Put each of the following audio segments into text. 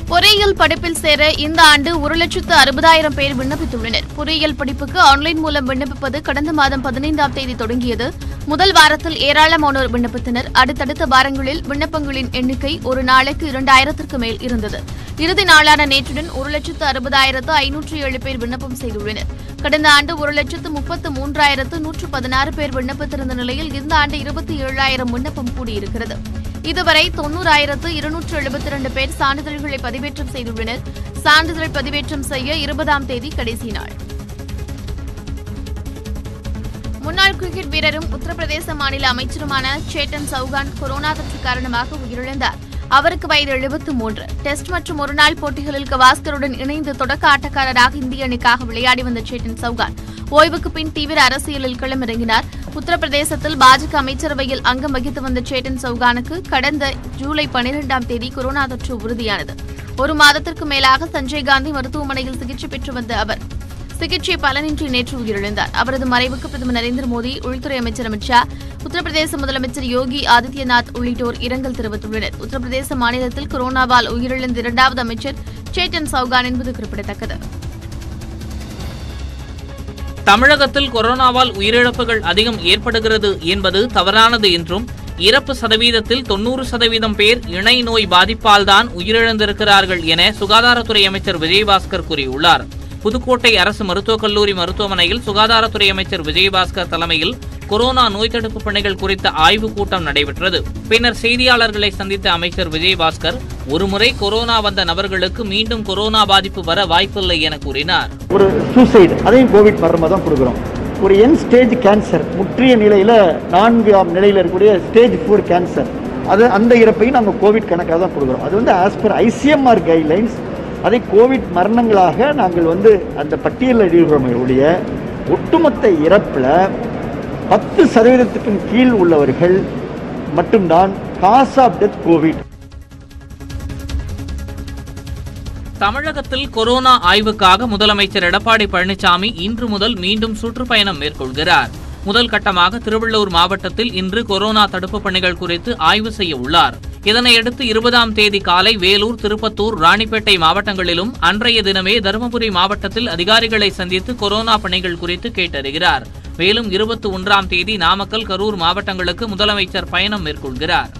பொறியியல் படிப்பில் சேர இந்த ஆண்டு ஒரு லட்சத்து அறுபதாயிரம் பேர் விண்ணப்பித்துள்ளனர் பொறியியல் படிப்புக்கு ஆன்லைன் மூலம் விண்ணப்பிப்பது கடந்த மாதம் பதினைந்தாம் தேதி தொடங்கியது முதல் வாரத்தில் ஏராளமானோர் விண்ணப்பித்தனர் அடுத்தடுத்த வாரங்களில் விண்ணப்பங்களின் எண்ணிக்கை ஒரு நாளைக்கு இரண்டாயிரத்திற்கு மேல் இருந்தது இறுதி நாளான நேற்றுடன் ஒரு லட்சத்து அறுபதாயிரத்து ஐநூற்று ஏழு பேர் விண்ணப்பம் செய்துள்ளனர் கடந்த ஆண்டு ஒரு லட்சத்து முப்பத்து மூன்றாயிரத்து நூற்று பதினாறு பேர் விண்ணப்பித்திருந்த நிலையில் இந்த ஆண்டு இருபத்தி ஏழாயிரம் விண்ணப்பம் கூடியிருக்கிறது இதுவரை தொன்னூறாயிரத்து இருநூற்று எழுபத்தி இரண்டு பேர் சான்றிதழ்களை பதிவேற்றம் செய்துள்ளனர் சான்றிதழ் பதிவேற்றம் செய்ய இருபதாம் தேதி கடைசி நாள் முன்னாள் கிரிக்கெட் வீரரும் உத்தரப்பிரதேச மாநில அமைச்சருமான சேட்டன் சௌகான் கொரோனா தொற்று காரணமாக உயிரிழந்தார் அவருக்கு வயது எழுபத்து மூன்று டெஸ்ட் மற்றும் ஒருநாள் போட்டிகளில் கவாஸ்கருடன் இணைந்து தொடக்க ஆட்டக்காரராக இந்திய அணிக்காக விளையாடி வந்த சேட்டன் சௌகான் ஓய்வுக்கு பின் தீவிர அரசியலில் களமிறங்கினார் உத்தரப்பிரதேசத்தில் பாஜக அமைச்சரவையில் அங்கம் வகித்து வந்த சேட்டன் சௌகானுக்கு கடந்த ஜூலை பனிரெண்டாம் தேதி கொரோனா தொற்று உறுதியானது ஒரு மாதத்திற்கு மேலாக சஞ்சய் காந்தி மருத்துவமனையில் சிகிச்சை பெற்று வந்த அவர் சிகிச்சை பலனின்றி நேற்று உயிரிழந்தார் அவரது மறைவுக்கு பிரதமர் நரேந்திர மோடி உள்துறை அமைச்சர் அமித் ஷா உத்தரப்பிரதேச முதலமைச்சர் யோகி ஆதித்யநாத் உள்ளிட்டோர் இரங்கல் தெரிவித்துள்ளனர் உத்தரப்பிரதேச மாநிலத்தில் கொரோனாவால் உயிரிழந்த இரண்டாவது அமைச்சர் சேட்டன் சௌகான் என்பது குறிப்பிடத்தக்கது தமிழகத்தில் கொரோனாவால் உயிரிழப்புகள் அதிகம் ஏற்படுகிறது என்பது தவறானது என்றும் இறப்பு சதவீதத்தில் தொன்னூறு சதவீதம் பேர் இணை நோய் பாதிப்பால்தான் உயிரிழந்திருக்கிறார்கள் என சுகாதாரத்துறை அமைச்சர் விஜயபாஸ்கர் கூறியுள்ளார் புதுக்கோட்டை அரசு மருத்துவக் கல்லூரி மருத்துவமனையில் சுகாதாரத்துறை அமைச்சர் விஜயபாஸ்கர் தலைமையில் கொரோனா நோய் தடுப்பு பணிகள் குறித்த ஆய்வுக் கூட்டம் நடைபெற்றது பின்னர் செய்தியாளர்களை சந்தித்த அமைச்சர் விஜயபாஸ்கர் ஒருமுறை கொரோனா வந்த நபர்களுக்கு மீண்டும் கொரோனா பாதிப்பு வர வாய்ப்பில்லை என கூறினார் ஒரு சூசைடு அதையும் கோவிட் மரணமாக தான் கொடுக்குறோம் ஒரு என் ஸ்டேஜ் கேன்சர் முற்றிய நிலையில் நான்காம் நிலையில் இருக்கக்கூடிய ஸ்டேஜ் ஃபோர் கேன்சர் அது அந்த இறப்பையும் நம்ம கோவிட் கணக்காக தான் கொடுக்குறோம் அது வந்து ஆஸ் பர் ஐசிஎம்ஆர் கைட்லைன்ஸ் அதை கோவிட் மரணங்களாக நாங்கள் வந்து அந்த பட்டியலில் எழுதுகிறோமே ஒழிய ஒட்டுமொத்த இறப்பில் பத்து சதவீதத்துக்கும் கீழ் உள்ளவர்கள் மட்டும்தான் காஸ் ஆஃப் டெத் கோவிட் தமிழகத்தில் கொரோனா ஆய்வுக்காக முதலமைச்சர் எடப்பாடி பழனிசாமி இன்று முதல் மீண்டும் சுற்றுப்பயணம் மேற்கொள்கிறார் முதல் கட்டமாக திருவள்ளூர் மாவட்டத்தில் இன்று கொரோனா தடுப்பு பணிகள் குறித்து ஆய்வு செய்ய உள்ளார் இதனையடுத்து இருபதாம் தேதி காலை வேலூர் திருப்பத்தூர் ராணிப்பேட்டை மாவட்டங்களிலும் அன்றைய தினமே தருமபுரி மாவட்டத்தில் அதிகாரிகளை சந்தித்து கொரோனா பணிகள் குறித்து கேட்டறிகிறார் மேலும் இருபத்தி ஒன்றாம் தேதி நாமக்கல் கரூர் மாவட்டங்களுக்கு முதலமைச்சர் பயணம் மேற்கொள்கிறார்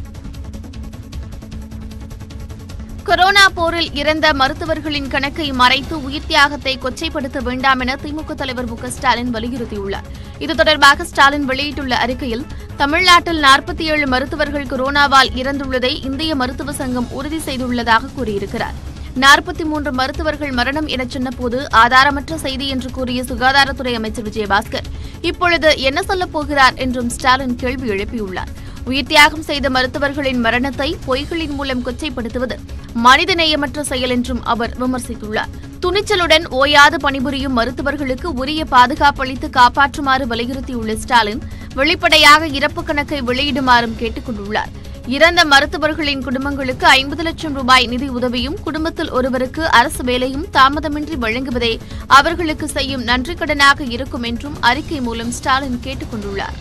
கொரோனா போரில் இறந்த மருத்துவர்களின் கணக்கை மறைத்து உயிர் தியாகத்தை கொச்சைப்படுத்த வேண்டாம் என திமுக தலைவர் மு க ஸ்டாலின் வலியுறுத்தியுள்ளார் இது தொடர்பாக ஸ்டாலின் வெளியிட்டுள்ள அறிக்கையில் தமிழ்நாட்டில் நாற்பத்தி ஏழு மருத்துவர்கள் கொரோனாவால் இறந்துள்ளதை இந்திய மருத்துவ சங்கம் உறுதி செய்துள்ளதாக கூறியிருக்கிறார் நாற்பத்தி மூன்று மருத்துவர்கள் மரணம் என சொன்னபோது ஆதாரமற்ற செய்தி என்று கூறிய சுகாதாரத்துறை அமைச்சர் விஜயபாஸ்கர் இப்பொழுது என்ன சொல்லப் போகிறார் என்றும் ஸ்டாலின் கேள்வி எழுப்பியுள்ளார் உயிர் தியாகம் செய்த மருத்துவர்களின் மரணத்தை பொய்களின் மூலம் கொச்சைப்படுத்துவது மனிதநேயமற்ற செயல் என்றும் அவர் விமர்சித்துள்ளார் துணிச்சலுடன் ஓயாது பணிபுரியும் மருத்துவர்களுக்கு உரிய பாதுகாப்பு அளித்து காப்பாற்றுமாறு வலியுறுத்தியுள்ள ஸ்டாலின் வெளிப்படையாக இறப்பு கணக்கை வெளியிடுமாறும் கேட்டுக் கொண்டுள்ளார் இறந்த மருத்துவர்களின் குடும்பங்களுக்கு ஐம்பது லட்சம் ரூபாய் நிதி உதவியும் குடும்பத்தில் ஒருவருக்கு அரசு வேலையும் தாமதமின்றி வழங்குவதே அவர்களுக்கு செய்யும் நன்றிக்கடனாக இருக்கும் என்றும் அறிக்கை மூலம் ஸ்டாலின் கேட்டுக் கொண்டுள்ளார்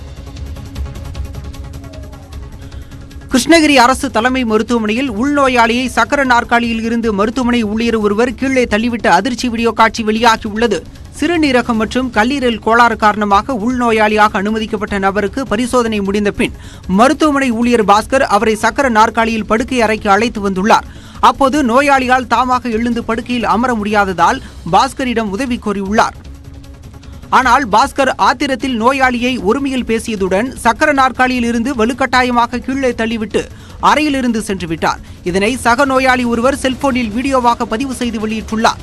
கிருஷ்ணகிரி அரசு தலைமை மருத்துவமனையில் உள்நோயாளியை சக்கர நாற்காலியில் இருந்து மருத்துவமனை ஊழியர் ஒருவர் கீழே தள்ளிவிட்ட அதிர்ச்சி வீடியோ காட்சி வெளியாகியுள்ளது சிறுநீரகம் மற்றும் கல்லீரல் கோளாறு காரணமாக உள்நோயாளியாக அனுமதிக்கப்பட்ட நபருக்கு பரிசோதனை முடிந்த பின் மருத்துவமனை ஊழியர் பாஸ்கர் அவரை சக்கர நாற்காலியில் படுக்கை அறைக்கு அழைத்து வந்துள்ளார் அப்போது நோயாளியால் தாமாக எழுந்து படுக்கையில் அமர முடியாததால் பாஸ்கரிடம் உதவி கோரியுள்ளார் ஆனால் பாஸ்கர் ஆத்திரத்தில் நோயாளியை ஒருமையில் பேசியதுடன் சக்கர நாற்காலியில் இருந்து வலுக்கட்டாயமாக கீழே தள்ளிவிட்டு அறையிலிருந்து சென்று விட்டார் இதனை சக நோயாளி ஒருவர் செல்போனில் வீடியோவாக பதிவு செய்து வெளியிட்டுள்ளார்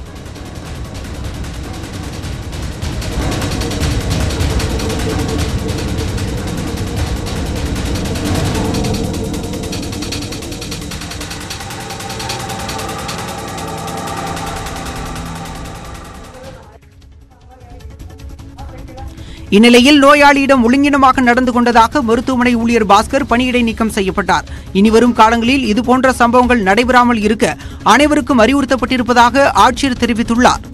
இந்நிலையில் நோயாளியிடம் ஒழுங்கினமாக நடந்து கொண்டதாக மருத்துவமனை ஊழியர் பாஸ்கர் பணியிடை நீக்கம் செய்யப்பட்டார் இனிவரும் காலங்களில் இதுபோன்ற சம்பவங்கள் நடைபெறாமல் இருக்க அனைவருக்கும் அறிவுறுத்தப்பட்டிருப்பதாக ஆட்சியர் தெரிவித்துள்ளார்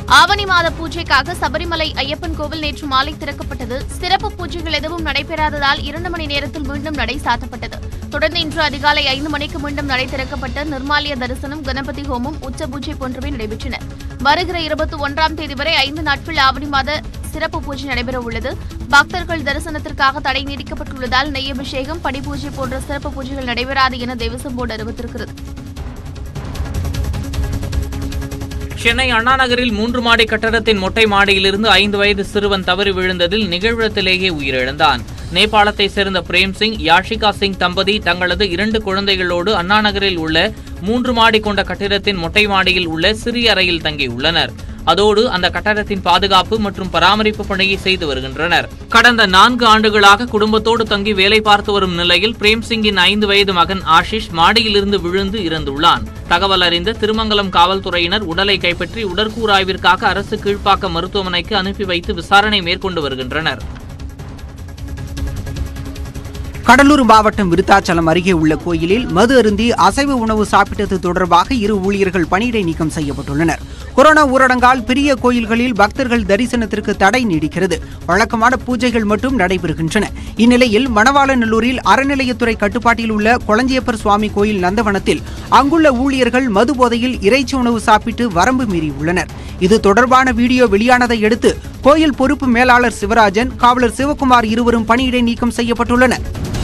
ஆவணி மாத பூஜைக்காக சபரிமலை ஐயப்பன் கோவில் நேற்று மாலை திறக்கப்பட்டது சிறப்பு பூஜைகள் எதுவும் நடைபெறாததால் இரண்டு மணி நேரத்தில் மீண்டும் நடை சாத்தப்பட்டது தொடர்ந்து இன்று அதிகாலை ஐந்து மணிக்கு மீண்டும் நடை திறக்கப்பட்ட நிர்மாலிய தரிசனம் கணபதி ஹோமம் உச்ச பூஜை போன்றவை நடைபெற்றன வருகிற இருபத்தி ஒன்றாம் தேதி வரை ஐந்து நாட்கள் ஆவணி மாத சிறப்பு பூஜை நடைபெற உள்ளது பக்தர்கள் தரிசனத்திற்காக தடை நீடிக்கப்பட்டுள்ளதால் நெய் அபிஷேகம் படிபூஜை போன்ற சிறப்பு பூஜைகள் நடைபெறாது என தேவசம் போர்டு அறிவித்திருக்கிறது சென்னை அண்ணா நகரில் மூன்று மாடி கட்டடத்தின் மொட்டை மாடியிலிருந்து ஐந்து வயது சிறுவன் தவறி விழுந்ததில் நிகழ்விடத்திலேயே உயிரிழந்தான் நேபாளத்தை சேர்ந்த பிரேம் சிங் யாஷிகா சிங் தம்பதி தங்களது இரண்டு குழந்தைகளோடு அண்ணா நகரில் உள்ள மூன்று மாடி கொண்ட கட்டிடத்தின் மொட்டை மாடியில் உள்ள சிறிய அறையில் தங்கியுள்ளனர் அதோடு அந்த கட்டடத்தின் பாதுகாப்பு மற்றும் பராமரிப்பு பணியை செய்து வருகின்றனர் கடந்த நான்கு ஆண்டுகளாக குடும்பத்தோடு தங்கி வேலை பார்த்து வரும் நிலையில் பிரேம் சிங்கின் ஐந்து வயது மகன் ஆஷிஷ் மாடியிலிருந்து விழுந்து இறந்துள்ளான் தகவல் அறிந்த திருமங்கலம் காவல்துறையினர் உடலை கைப்பற்றி உடற்கூறாய்விற்காக அரசு கீழ்ப்பாக்கம் மருத்துவமனைக்கு அனுப்பி வைத்து விசாரணை மேற்கொண்டு வருகின்றனர் கடலூர் மாவட்டம் விருத்தாச்சலம் அருகே உள்ள கோயிலில் மது அருந்தி அசைவ உணவு சாப்பிட்டது தொடர்பாக இரு ஊழியர்கள் பணியிடை நீக்கம் செய்யப்பட்டுள்ளனர் கொரோனா ஊரடங்கால் பெரிய கோயில்களில் பக்தர்கள் தரிசனத்திற்கு தடை நீடிக்கிறது வழக்கமான பூஜைகள் மட்டும் நடைபெறுகின்றன இந்நிலையில் மணவாளநல்லூரில் அறநிலையத்துறை கட்டுப்பாட்டில் உள்ள கொளஞ்சியப்பர் சுவாமி கோயில் நந்தவனத்தில் அங்குள்ள ஊழியர்கள் மது போதையில் இறைச்சி உணவு சாப்பிட்டு வரம்பு மீறியுள்ளனர் இது தொடர்பான வீடியோ வெளியானதை அடுத்து கோயில் பொறுப்பு மேலாளர் சிவராஜன் காவலர் சிவகுமார் இருவரும் பணியிடை நீக்கம் செய்யப்பட்டுள்ளனர்